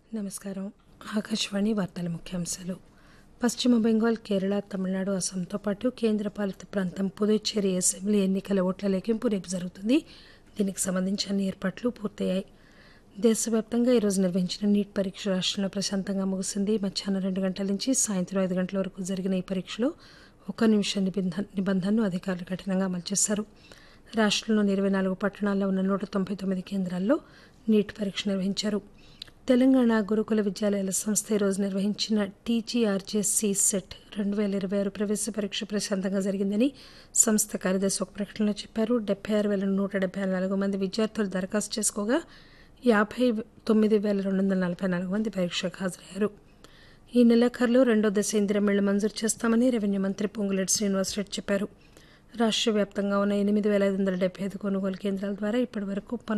నమస్కారం ఆకాశవాణి వార్తల ముఖ్యాంశాలు పశ్చిమ బెంగాల్ కేరళ తమిళనాడు అస్సాంతో పాటు కేంద్రపాలిత ప్రాంతం పుదుచ్చేరి అసెంబ్లీ ఎన్నికల ఓట్ల లెక్కింపు రేపు జరుగుతుంది దీనికి సంబంధించి అన్ని ఏర్పాట్లు పూర్తయ్యాయి దేశవ్యాప్తంగా ఈరోజు నిర్వహించిన నీట్ పరీక్ష రాష్ట్రంలో ప్రశాంతంగా ముగిసింది మధ్యాహ్నం రెండు గంటల నుంచి సాయంత్రం ఐదు గంటల వరకు జరిగిన ఈ పరీక్షలో ఒక్క నిమిషం నిబంధన నిబంధనను అధికారులు కఠినంగా అమలు చేశారు రాష్ట్రంలోని ఇరవై నాలుగు పట్టణాల్లో ఉన్న నూట తొంభై తొమ్మిది కేంద్రాల్లో నీట్ పరీక్ష నిర్వహించారు తెలంగాణ గురుకుల విద్యాలయాల సంస్థ ఈరోజు నిర్వహించిన టీజీఆర్జేసీ సెట్ రెండు వేల ఇరవై ఆరు ప్రవేశ పరీక్ష ప్రశాంతంగా జరిగిందని సంస్థ కార్యదర్శి ఒక ప్రకటనలో చెప్పారు డెబ్బై ఆరు వేల నూట డెబ్బై నాలుగు మంది విద్యార్థులు దరఖాస్తు చేసుకోగా యాభై తొమ్మిది వేల రెండు వందల నలభై నాలుగు మంది పరీక్షకు హాజరయ్యారు ఈ నెలాఖరులో రెండో దశ ఇందిరమిళ్లు మంజూరు చేస్తామని రెవెన్యూ మంత్రి పొంగులేటి శ్రీనివాసరెడ్డి చెప్పారు రాష్ట్ర వ్యాప్తంగా ఉన్న ఎనిమిది వేల ఐదు వందల డెబ్బై ఐదు కొనుగోలు కేంద్రాల ద్వారా ఇప్పటి వరకు